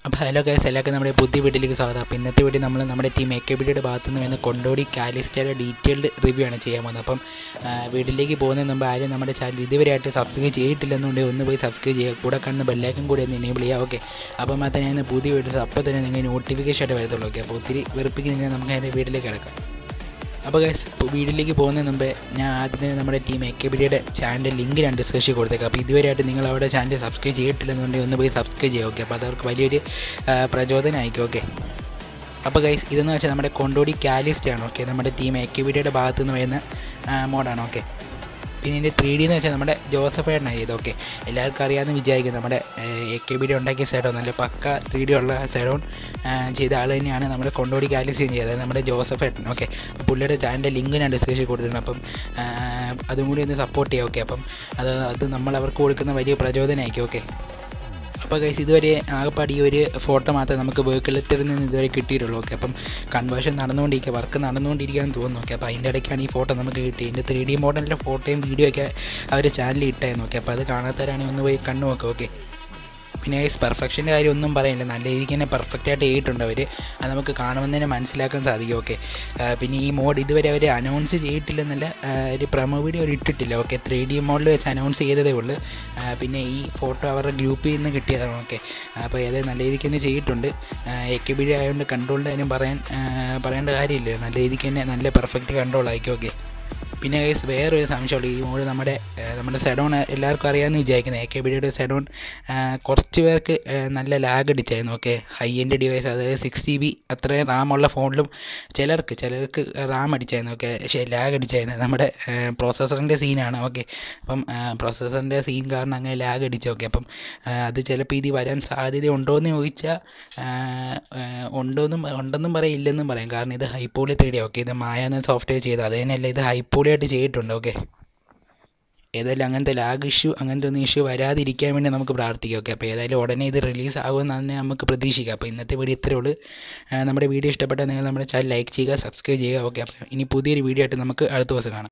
അപ്പോൾ hello guys എല്ലാവർക്കും നമ്മുടെ പുതിയ വീട്ടിലേക്ക് സ്വാഗതം അപ്പോൾ ഇന്നത്തെ വീഡിയോ നമ്മൾ നമ്മുടെ ടീം എ കെ ബിഡിയുടെ ഭാഗത്തു നിന്ന് വരുന്ന കൊണ്ടോടി കാലിസ്റ്റയുടെ ഡീറ്റെയിൽഡ് റിവ്യൂ ആണ് ചെയ്യാൻ പോകുന്നത് അപ്പം ആ, വീട്ടിലേക്ക് പോകുന്നതിന് മുമ്പ് ആരും നമ്മുടെ ചാനൽ ഇതുവരെയായിട്ട് സബ്സ്ക്രൈബ് ചെയ്തിട്ടില്ലെന്നുണ്ടെങ്കിൽ ഒന്ന് പോയി സബ്സ്ക്രൈബ് ചെയ്യുക കൂടെ കാണുന്ന ബെല്ലൈക്കൻ കൂടി ഒന്ന് എനേബിൾ ചെയ്യുക ഓക്കെ അപ്പോൾ മാത്രമേ ഞാൻ പുതിയ വീഡിയോസ് അപ്പോൾ തന്നെ നിങ്ങൾ നോട്ടിഫിക്കേഷൻ ആയിട്ട് വരത്തുള്ളൂ ഓക്കെ അപ്പോൾ ഒത്തിരി വെറുപ്പിക്കുന്ന നമുക്ക് അതിൻ്റെ വീട്ടിലേക്ക് കിടക്കാം അപ്പോൾ ഗൈസ് വീട്ടിലേക്ക് പോകുന്നതിന് മുമ്പേ ഞാൻ ആദ്യം തന്നെ നമ്മുടെ ടീം എ കെ ബിഡിയുടെ ചാനൽ ലിങ്ക് ഞാൻ ഡിസ്ക്രിപ്ഷൻ കൊടുത്തേക്കാം അപ്പോൾ ഇതുവരെയായിട്ട് നിങ്ങൾ അവിടെ ചാനൽ സബ്സ്ക്രൈബ് ചെയ്തിട്ടില്ലെന്നുണ്ടെങ്കിൽ ഒന്ന് പോയി സബ്സ്ക്രൈബ് ചെയ്യുക ഓക്കെ അപ്പോൾ അതവർക്ക് വലിയൊരു ആ, പ്രചോദനമായിരിക്കും ഓക്കെ അപ്പോൾ ഗൈസ് ഇതെന്ന് വെച്ചാൽ നമ്മുടെ കൊണ്ടോടി കാലിസ്റ്റ് ആണ് ഓക്കെ നമ്മുടെ ടീം എ കെ ബിഡിയുടെ ഭാഗത്തു നിന്ന് വരുന്ന മോഡാണ് ഓക്കെ പിന്നെ ഇതിൻ്റെ ത്രീ ഡി എന്ന് വെച്ചാൽ നമ്മുടെ ജോസഫ് ഏട്ടനാണ് ചെയ്ത് ഓക്കെ എല്ലാവർക്കും അറിയാമെന്ന് വിചാരിക്കും നമ്മുടെ എ കെ ബി ഡി ഉണ്ടാക്കിയ സൈഡോൺ നല്ല പക്ക ത്രീ ഡി ഉള്ള സൈഡോൺ ചെയ്ത ആൾ തന്നെയാണ് നമ്മുടെ കൊണ്ടോടി കാലിസ്യം ചെയ്തത് നമ്മുടെ ജോസഫ് ഏട്ടൻ ഓക്കെ പുള്ളിയുടെ ചാനലിൻ്റെ ലിങ്ക് ഞാൻ ഡിസ്ക്രിപ്ഷൻ കൊടുത്തിട്ടുണ്ട് അപ്പം ആ, അതും കൂടി ഒന്ന് സപ്പോർട്ട് ചെയ്യാം ഓക്കെ അപ്പം അത് അത് നമ്മൾ അവർക്ക് കൊടുക്കുന്ന വലിയ പ്രചോദനമായിരിക്കും ഓക്കെ അപ്പോൾ ഗൈസ് ഇതുവരെ ആകെപ്പാട് ഈ ഒരു ഫോട്ടോ മാത്രമേ നമുക്ക് വർക്ക് ലെറ്ററിൽ നിന്ന് ഇതുവരെ കിട്ടിയിട്ടുള്ളൂ ഓക്കെ അപ്പം കൺവേർഷൻ നടന്നുകൊണ്ടിരിക്കുക വർക്ക് നടന്നുകൊണ്ടിരിക്കുകയെന്ന് തോന്നുന്നു ഓക്കെ അപ്പോൾ അതിൻ്റെ ഇടയ്ക്കാണ് ഈ ഫോട്ടോ നമുക്ക് കിട്ടിയത് ഇതിൻ്റെ ത്രീ ഡി മോഡലിൻ്റെ ഫോട്ടോയും വീഡിയോ ഒക്കെ അവർ ചാനലിൽ ഇട്ടായിരുന്നു ഓക്കെ അപ്പോൾ അത് കാണാത്തവരാണെങ്കിൽ ഒന്ന് പോയി കണ്ടു നോക്കുക ഓക്കെ പിന്നെ ഗൈസ് പെർഫെക്ഷൻ്റെ കാര്യം ഒന്നും പറയില്ല നല്ല രീതിക്ക് തന്നെ പെർഫെക്റ്റ് ആയിട്ട് ചെയ്തിട്ടുണ്ട് അവർ അത് നമുക്ക് കാണുമ്പോൾ തന്നെ മനസ്സിലാക്കാൻ സാധിക്കും ഓക്കെ പിന്നെ ഈ മോഡ് ഇതുവരെ അവർ അനൗൺസ് ചെയ്തിട്ടില്ലെന്നല്ല ആ, ഒരു പ്രമോ വീഡിയോ അവർ ഇട്ടിട്ടില്ല ഓക്കെ ത്രീ ഡി മോഡിൽ വെച്ച് അനൗൺസ് ചെയ്തതേ ഉള്ളൂ ആ, പിന്നെ ഈ ഫോട്ടോ അവരുടെ ഗ്രൂപ്പിൽ നിന്ന് കിട്ടിയതാണ് ഓക്കെ അപ്പോൾ അത് നല്ല രീതിക്ക് തന്നെ ചെയ്തിട്ടുണ്ട് എ കെ ബി ആയതുകൊണ്ട് കൺട്രോളിൻ്റെ കാര്യം പറയാൻ ആ, പറയേണ്ട കാര്യമില്ല നല്ല രീതിക്ക് തന്നെ നല്ല പെർഫെക്റ്റ് കൺട്രോൾ ആയിരിക്കും ഓക്കെ പിന്നെ ഗൈസ് വേറൊരു സംശയമുള്ളൂ ഈ മോഡ് നമ്മുടെ ആ, നമ്മുടെ സെഡോൺ എല്ലാവർക്കും അറിയാമെന്ന് വിചാരിക്കുന്നത് എ കെ ബിയുടെ സെഡോൺ കുറച്ച് പേർക്ക് ആ, നല്ല ലാഗ് അടിച്ചായിരുന്നു ഓക്കെ ഹൈ എൻഡ് ഡിവൈസ് അതായത് സിക്സ് ജി ബി അത്രയും റാമുള്ള ഫോണിലും ചിലർക്ക് ചിലർക്ക് റാം അടിച്ചായിരുന്നു ഓക്കെ പക്ഷേ ലാഗ് അടിച്ചായിരുന്നു നമ്മുടെ പ്രോസസ്സറിൻ്റെ സീനാണ് ഓക്കെ അപ്പം പ്രോസസ്സറിൻ്റെ സീൻ കാരണം അങ്ങനെ ലാഗ് അടിച്ചു ഓക്കെ അപ്പം ആ, അത് ചിലപ്പോൾ ഇത് വരാൻ സാധ്യത ഉണ്ടോ എന്ന് ചോദിച്ചാൽ ഉണ്ടോന്നും ഉണ്ടെന്നും പറയാം ഇല്ലെന്നും പറയാം കാരണം ഇത് ഹൈപ്പോളി തേടി ഓക്കെ ഇത് മായ എന്ന സോഫ്റ്റ്വെയർ ചെയ്ത് അത് തന്നെയല്ല ഇത് ഹൈപ്പോളി ആയിട്ട് ചെയ്തിട്ടുണ്ട് ഓക്കെ ഏതായാലും അങ്ങനത്തെ ലാഗ് ഇഷ്യൂ അങ്ങനത്തെ ഒന്നും ഇഷ്യൂ വരാതിരിക്കാൻ വേണ്ടി നമുക്ക് പ്രാർത്ഥിക്കാം ഓക്കെ അപ്പോൾ ഏതായാലും ഉടനെ ഇത് റിലീസ് ആകുമെന്ന് തന്നെ നമുക്ക് പ്രതീക്ഷിക്കാം അപ്പോൾ ഇന്നത്തെ വീഡിയോ ഇത്രയേ ഉള്ളൂ ആ, നമ്മുടെ വീഡിയോ ഇഷ്ടപ്പെട്ടാൽ നിങ്ങൾ നമ്മുടെ ചാനൽ ലൈക്ക് ചെയ്യുക സബ്സ്ക്രൈബ് ചെയ്യുക ഓക്കെ അപ്പോൾ ഇനി പുതിയൊരു വീഡിയോ ആയിട്ട് നമുക്ക് അടുത്ത ദിവസം കാണാം